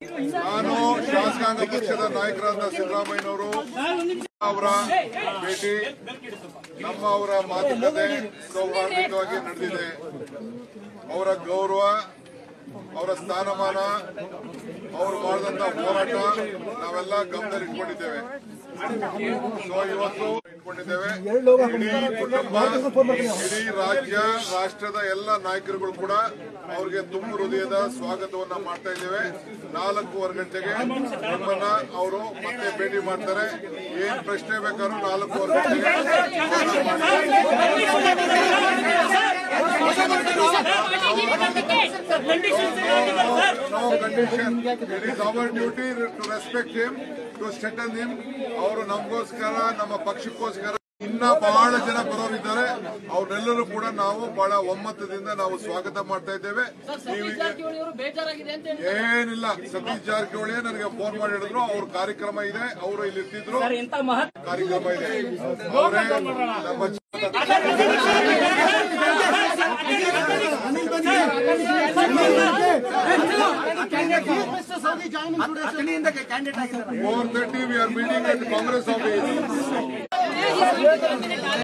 ನಾನು ಶಾಸಕಾಂಗ ಪಕ್ಷದ ನಾಯಕರಾದ ಸಿದ್ದರಾಮಯ್ಯನವರು ಅವರ ಭೇಟಿ ನಮ್ಮ ಅವರ ಮಾತುಕತೆ ಸೌಹಾರ್ದಯುತವಾಗಿ ನಡೆದಿದೆ ಅವರ ಗೌರವ ಅವರ ಸ್ಥಾನಮಾನ ಅವರು ಮಾಡಿದಂತ ಹೋರಾಟ ನಾವೆಲ್ಲ ಗಮನದಲ್ಲಿ ಇಟ್ಕೊಂಡಿದ್ದೇವೆ ಸೊ ಇವತ್ತು ಇಟ್ಕೊಂಡಿದ್ದೇವೆ ಇಡೀ ಕುಟುಂಬ ಇಡೀ ರಾಜ್ಯ ರಾಷ್ಟ್ರದ ಎಲ್ಲ ನಾಯಕರುಗಳು ಕೂಡ ಅವ್ರಿಗೆ ತುಂಬ ಹೃದಯದ ಸ್ವಾಗತವನ್ನ ಮಾಡ್ತಾ ಇದ್ದೇವೆ ನಾಲ್ಕೂವರೆ ಗಂಟೆಗೆ ನಮ್ಮನ್ನ ಅವರು ಮತ್ತೆ ಭೇಟಿ ಮಾಡ್ತಾರೆ ಏನ್ ಪ್ರಶ್ನೆ ಬೇಕಾದ್ರೂ ನಾಲ್ಕೂವರೆ ಗಂಟೆಗೆ no condition. It is our duty to respect him, to strengthen him. ಅವರು ನಮಗೋಸ್ಕರ ನಮ್ಮ ಪಕ್ಷಕ್ಕೋಸ್ಕರ ಇನ್ನ ಬಹಳ ಜನ ಬರೋರಿದ್ದಾರೆ ಅವ್ರನ್ನೆಲ್ಲರೂ ಕೂಡ ನಾವು ಬಹಳ ಒಮ್ಮತದಿಂದ ನಾವು ಸ್ವಾಗತ ಮಾಡ್ತಾ ಇದ್ದೇವೆ ನೀವು ಸತೀಶ್ ಜಾರಕಿಹೊಳಿ ಅವರು ಬೇಜಾರಾಗಿದೆ ಅಂತ ಹೇಳಿ ಏನಿಲ್ಲ ಸತೀಶ್ ಜಾರಕಿಹೊಳಿ ನನಗೆ ಫೋನ್ ಮಾಡಿ ಹೇಳಿದ್ರು ಅವ್ರ ಕಾರ್ಯಕ್ರಮ ಇದೆ ಅವರು ಇಲ್ಲಿ ಇರ್ತಿದ್ರು ಇಂತ ಮಹತ್ ಕಾರ್ಯಕ್ರಮ ಇದೆ ಅವರೇ ನಮ್ಮ four thirty V R meeting at Congress office